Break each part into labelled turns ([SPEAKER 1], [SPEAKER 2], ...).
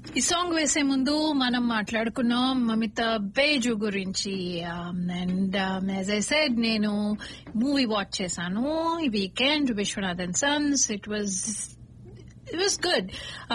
[SPEAKER 1] ఈ సాంగ్ వేసే ముందు మనం మాట్లాడుకున్నాం మమిత బేజు గురించి అండ్ యాజ్ ఐ సెడ్ నేను మూవీ వాచ్ చేశాను ఈ weekend Vishwanathan sons it was it was good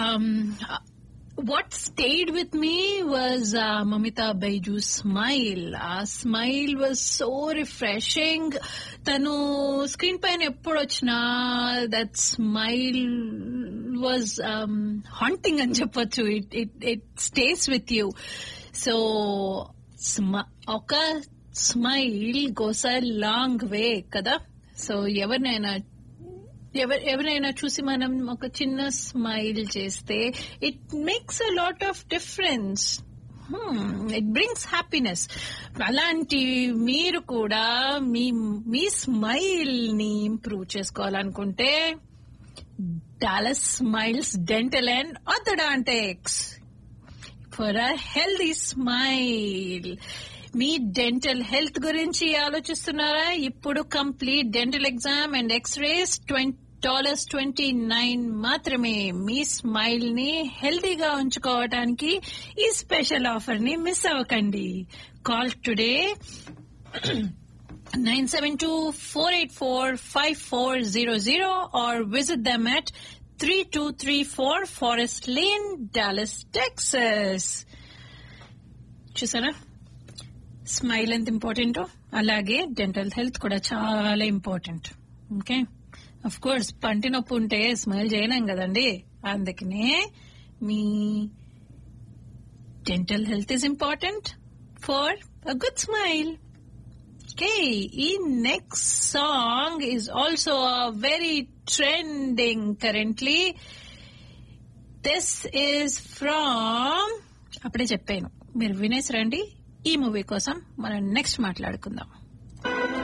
[SPEAKER 1] what stayed with me was uh, Mamita Baiju's smile. Our smile was so refreshing. తను స్క్రీన్ పైన ఎప్పుడు వచ్చినా దట్ స్మైల్ వాజ్ హాంటింగ్ అని చెప్పొచ్చు it it it stays with you so ఒక smile goes a long way కదా so ఎవరినైనా ఎవరు ఎవరైనా చూసి మనం ఒక చిన్న స్మైల్ చేస్తే it makes a lot of difference it brings happiness అలాంటి మీరు కూడా మీ మీ స్మైల్ ని ఇంప్రూవ్ చేసుకోవాలనుకుంటే Dallas Smiles Dental and Orthodontics for a healthy smile మీ డెంటల్ హెల్త్ గురించి ఆలోచిస్తున్నారా ఇప్పుడు complete dental exam and x-rays twenty dollars twenty nine మాత్రమే మీ స్మైల్ ని హెల్దీగా ఉంచుకోవడానికి ఈ స్పెషల్ ఆఫర్ ని మిస్ అవ్వకండి call today nine seven two four eight four five four zero zero or visit them at three two three four Forest Lane Dallas Texas చూసారా smile ఎంత ఇంపార్టెంటో అలాగే డెంటల్ హెల్త్ కూడా చాలా ఇంపార్టెంట్ ఓకే అఫ్ కోర్స్ పంటి నొప్పి ఉంటే smile చేయలేం కదండి అందుకనే మీ dental health is important for a good smile okay ఈ next song is also very trending currently this is from అప్పుడే చెప్పాను మీరు వినేసి రండి ఈ మూవీ కోసం మనం నెక్స్ట్ మాట్లాడుకుందాం